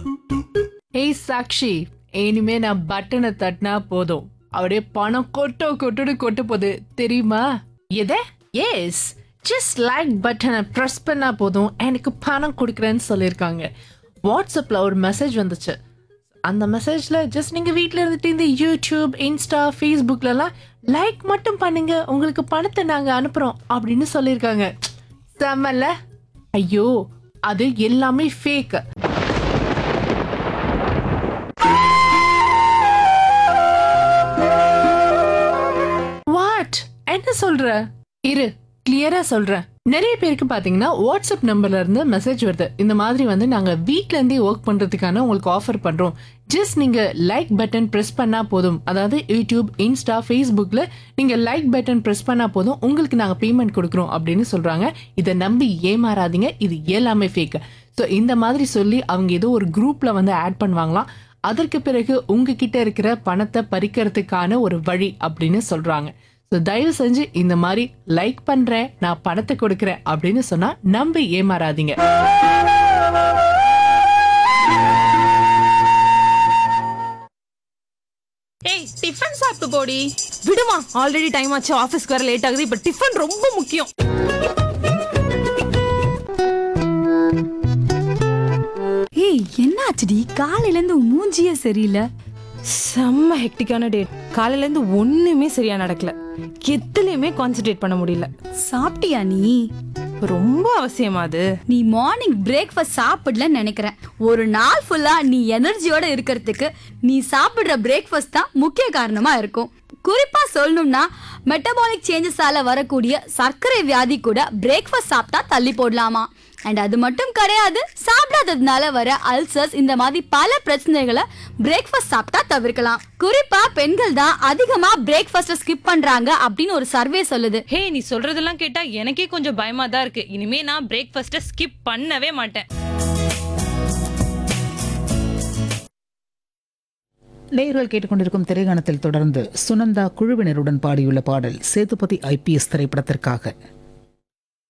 ஏய் சாக்ஷி இனிமே நான் பட்டனை தட்டினா போதும் அப்படியே பணம் கொட்டோ கொட்டுன்னு கொட்ட போகுது தெரியுமா எத எஸ் ஜஸ்ட் லைக் பட்டனை ப்ரெஸ் பண்ணா போதும் எனக்கு பணம் கொடுக்குறேன்னு சொல்லியிருக்காங்க வாட்ஸ்அப்பில் ஒரு மெசேஜ் வந்துச்சு அந்த மெசேஜ்ல ஜஸ்ட் நீங்க வீட்ல இருந்துட்டு இந்த யூடியூப் இன்ஸ்டா ஃபேஸ்புக்லலாம் லைக் மட்டும் பண்ணுங்க உங்களுக்கு பணத்தை நாங்க அனுப்புறோம் அப்படின்னு சொல்லியிருக்காங்க செம்மல்ல ஐயோ அது எல்லாமே ஃபேக் வாட் என்ன சொல்ற இரு கிளியரா சொல்றேன் நிறைய பேருக்கு பாத்தீங்கன்னா வாட்ஸ்அப் நம்பர்ல இருந்து மெசேஜ் வருது இந்த மாதிரி வந்து நாங்க வீட்ல இருந்தே ஒர்க் பண்றதுக்கான உங்களுக்கு ஆஃபர் பண்றோம் ஜஸ்ட் நீங்க லைக் பட்டன் பிரஸ் பண்ணா போதும் அதாவது யூடியூப் இன்ஸ்டா ஃபேஸ்புக்ல நீங்க லைக் பட்டன் பிரஸ் பண்ணா போதும் உங்களுக்கு நாங்க பேமெண்ட் கொடுக்குறோம் அப்படின்னு சொல்றாங்க இதை நம்பி ஏமாறாதீங்க இது எல்லாமே ஃபேக் ஸோ இந்த மாதிரி சொல்லி அவங்க ஏதோ ஒரு குரூப்ல வந்து ஆட் பண்ணுவாங்களாம் அதற்கு பிறகு உங்ககிட்ட இருக்கிற பணத்தை பறிக்கிறதுக்கான ஒரு வழி அப்படின்னு சொல்றாங்க ஸோ தயவு செஞ்சு இந்த மாதிரி லைக் பண்றேன் நான் பணத்தை கொடுக்குறேன் அப்படின்னு சொன்னா நம்பி ஏமாறாதீங்க ஏய் டிஃபன் சாப்பிட்டு போடி விடுமா ஆல்ரெடி டைம் ஆச்சு ஆபீஸ்க்கு வர லேட் ஆகுது இப்ப டிஃபன் ரொம்ப முக்கியம் ஏய் என்னாச்சுடி காலையில இருந்து உன் மூஞ்சியே சரியில்லை செம்ம ஹெக்டிக்கான டேட் காலையில இருந்து ஒண்ணுமே சரியா நடக்கல எதுலயுமே கான்சென்ட்ரேட் பண்ண முடியல சாப்பிட்டியா நீ ரொம்ப அவசியமா அது நீ மார்னிங் பிரேக்ஃபாஸ்ட் சாப்பிடலன்னு நினைக்கிறேன் ஒரு நாள் ஃபுல்லா நீ எனர்ஜியோட இருக்கிறதுக்கு நீ சாப்பிடுற பிரேக்ஃபாஸ்ட் தான் முக்கிய காரணமா இருக்கும் குறிப்பா சொல்லணும்னா மெட்டபாலிக் சேஞ்சஸால வரக்கூடிய சர்க்கரை வியாதி கூட பிரேக்ஃபாஸ்ட் சாப்பிட்டா தள்ளி போடலாமா அண்ட் அது மட்டும் கிடையாது சாப்பிடாததுனால வர அல்சர்ஸ் இந்த மாதிரி பல பிரச்சனைகளை பிரேக்ஃபாஸ்ட் சாப்பிட்டா தவிர்க்கலாம் குறிப்பா பெண்கள் தான் அதிகமா பிரேக்ஃபாஸ்ட்டை ஸ்கிப் பண்றாங்க அப்படின்னு ஒரு சர்வே சொல்லுது ஹே நீ சொல்றதெல்லாம் கேட்டா எனக்கே கொஞ்சம் பயமா தான் இருக்கு இனிமே நான் பிரேக்ஃபாஸ்ட்டை ஸ்கிப் பண்ணவே மாட்டேன் நேயர்கள் கேட்டுக்கொண்டிருக்கும் திரைகாணத்தில் தொடர்ந்து சுனந்தா குழுவினருடன் பாடியுள்ள பாடல் சேதுபதி ஐபிஎஸ் திரைப்படத்திற்காக